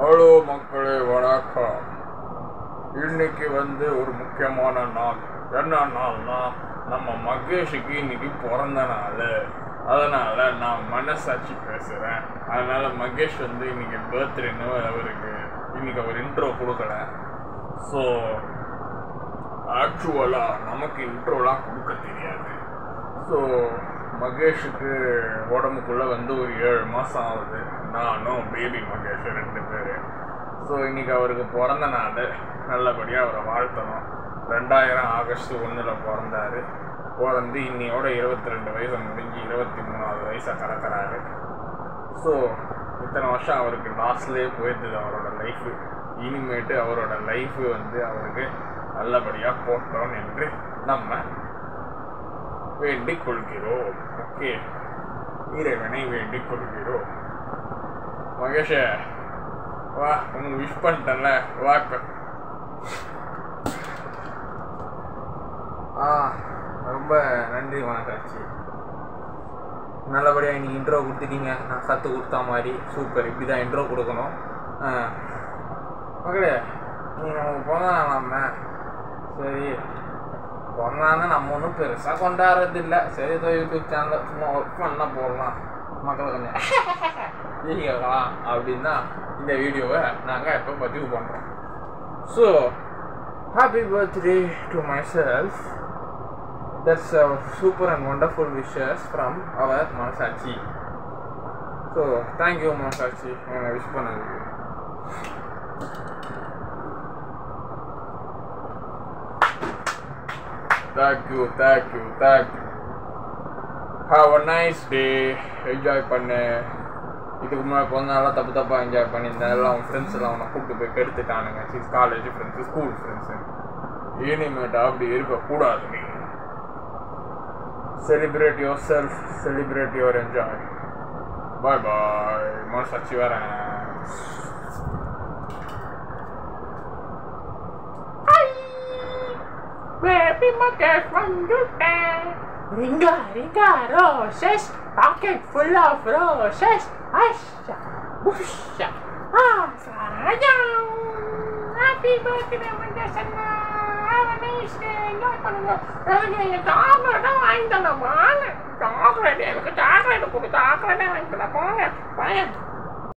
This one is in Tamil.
ஹலோ மக்களே வணக்கம் இன்னைக்கு வந்து ஒரு முக்கியமான நாள் என்ன நாள்னா நம்ம மகேஷுக்கு இன்னைக்கு பிறந்த நாள் அதனால நான் மனசாட்சி பேசுகிறேன் அதனால மகேஷ் வந்து இன்னைக்கு பர்த்டேன்னு அவருக்கு இன்னைக்கு அவர் இன்ட்ரோ கொடுக்கல ஸோ ஆக்சுவலாக நமக்கு இன்ட்ரோலாம் கொடுக்க தெரியாது ஸோ மகேஷுக்கு உடம்புக்குள்ளே வந்து ஒரு ஏழு மாதம் ஆகுது நானும் பேபி மகேஷ் ரெண்டு பேர் ஸோ இன்னைக்கு அவருக்கு பிறந்த நாள் நல்லபடியாக அவரை வாழ்த்தணும் ரெண்டாயிரம் ஆகஸ்ட் ஒன்றில் பிறந்தாரு பிறந்து இன்னையோட இருபத்தி ரெண்டு வயசு முடிஞ்சு இருபத்தி மூணாவது வயசை கடக்கிறாரு ஸோ இத்தனை வருஷம் அவருக்கு லாஸ்ட்லேயே போயிருந்தது அவரோட லைஃபு இனிமேட்டு அவரோட லைஃபு வந்து அவருக்கு நல்லபடியாக போட்டோம் என்று நம்ம வேண்டிக் கொள்கிறோம் ஓகே இறைவனை வேண்டிக் கொள்கிறோம் மகேஷ வா உனக்கு விஷ் பண்ணிட்டேன்ல வாக்க ஆ ரொம்ப நன்றி மனசாட்சி நல்லபடியாக இன்னைக்கு இன்ட்ரோ கொடுத்துட்டீங்க நான் சத்து கொடுத்தா மாதிரி சூப்பர் இப்படி தான் இன்ட்ரோ கொடுக்கணும் ஆ மகளே நீ நமக்கு பிறந்த நாளாம சரி பிறந்தாங்க நம்ம ஒன்றும் பெருசாக கொண்டாடுறது இல்லை சரி ஏதோ யூடியூப் சேனலில் சும்மா ஒர்க் பண்ணால் போடலாம் மக்களை கொஞ்சம் ஈகலாம் அப்படின்னு தான் இந்த வீடியோவை நாங்கள் இப்போ பதிவு பண்ணுறோம் so happy birthday to myself that's super and wonderful wishes from our மனசாட்சி ஸோ தேங்க்யூ மனசாட்சி என்னை விஷ் பண்ணதுக்கு thank you thank you thank you have a nice day enjoy பண்ணு இதுக்கு முன்னாடி பிறந்த நாளாக தப்பு தப்பாக என்ஜாய் பண்ணியிருந்தேன் எல்லாம் அவன் ஃப்ரெண்ட்ஸ் எல்லாம் அவனை கூப்பிட்டு போய் கெடுத்துட்டானுங்க sis college friends school friends இனிமேட்டா அப்படி இருக்கக்கூடாது நீ celebrate yourself celebrate your enjoy bye bye மனசாட்சி வரேன் Baby Marcus வந்துட்டேன் ring a ring a roses pocket full of roses அஷா புஷா ஆ சாராயா ஹாப்பி பர்த்டே மண்டசன்னா have a nice day enjoy பண்ணுங்க எனக்கு சாக்லேட் வாங்கி தரேன் வாங்க சாக்லேட் எனக்கு சாக்லேட் கொடு சாக்லேட்டே வாங்கி தரேன் போங்க பையன்